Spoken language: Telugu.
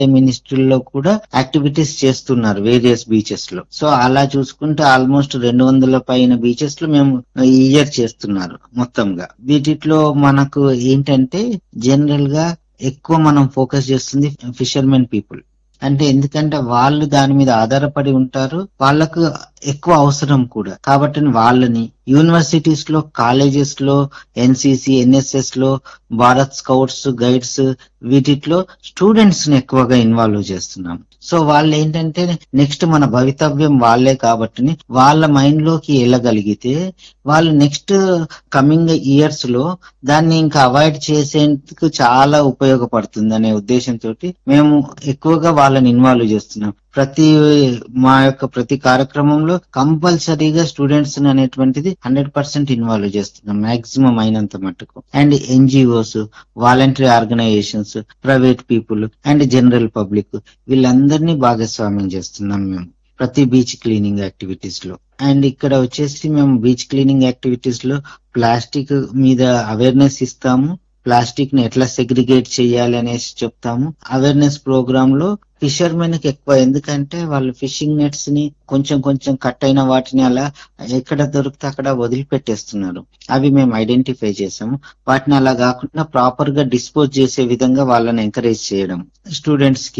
మినిస్ట్రీలో కూడా యాక్టివిటీస్ చేస్తున్నారు వేరియస్ బీచెస్ లో సో అలా చూసుకుంటే ఆల్మోస్ట్ రెండు వందల పైన బీచెస్ లో మేము ఈ ఇయర్ చేస్తున్నారు మొత్తంగా వీటిలో మనకు ఏంటంటే జనరల్ గా ఎక్కువ మనం ఫోకస్ చేస్తుంది ఫిషర్మెన్ పీపుల్ అంటే ఎందుకంటే వాళ్ళు దాని మీద ఆధారపడి ఉంటారు వాళ్ళకు ఎక్కువ అవసరం కూడా కాబట్టి వాళ్ళని యూనివర్సిటీస్ లో కాలేజెస్ లో ఎన్సిసి ఎన్ఎస్ఎస్ లో భారత్ స్కౌట్స్ గైడ్స్ వీటిలో స్టూడెంట్స్ ని ఎక్కువగా ఇన్వాల్వ్ చేస్తున్నాం సో వాళ్ళు ఏంటంటే నెక్స్ట్ మన భవితవ్యం వాళ్ళే కాబట్టి వాళ్ళ మైండ్ లోకి వెళ్ళగలిగితే వాళ్ళు నెక్స్ట్ కమింగ్ ఇయర్స్ లో దాన్ని ఇంకా అవాయిడ్ చేసేందుకు చాలా ఉపయోగపడుతుంది అనే ఉద్దేశంతో మేము ఎక్కువగా వాళ్ళని ఇన్వాల్వ్ చేస్తున్నాం ప్రతి మా యొక్క ప్రతి కార్యక్రమంలో కంపల్సరీగా స్టూడెంట్స్ అనేటువంటిది హండ్రెడ్ పర్సెంట్ ఇన్వాల్వ్ చేస్తున్నాం మాక్సిమం అయినంత మట్టుకు and NGOs voluntary organisations private people and general public వీళ్ళందరినీ భాగస్వామ్యం చేస్తున్నాం మేము ప్రతి బీచ్ క్లీనింగ్ యాక్టివిటీస్ లో అండ్ ఇక్కడ వచ్చేసి మేము బీచ్ క్లీనింగ్ యాక్టివిటీస్ లో ప్లాస్టిక్ మీద అవేర్నెస్ ఇస్తాము ప్లాస్టిక్ ని ఎట్లా సెగ్రిగేట్ చేయాలి అనేసి చెప్తాము అవేర్నెస్ ప్రోగ్రామ్ లో ఫిషర్మెన్ కి ఎక్కువ ఎందుకంటే వాళ్ళు ఫిషింగ్ నెట్స్ ని కొంచెం కొంచెం కట్ అయిన వాటిని అలా ఎక్కడ దొరికితే అక్కడ వదిలిపెట్టేస్తున్నారు అవి మేము ఐడెంటిఫై చేసాము వాటిని అలా కాకుండా ప్రాపర్ గా డిస్పోజ్ చేసే విధంగా వాళ్ళని ఎంకరేజ్ చేయడం స్టూడెంట్స్ కి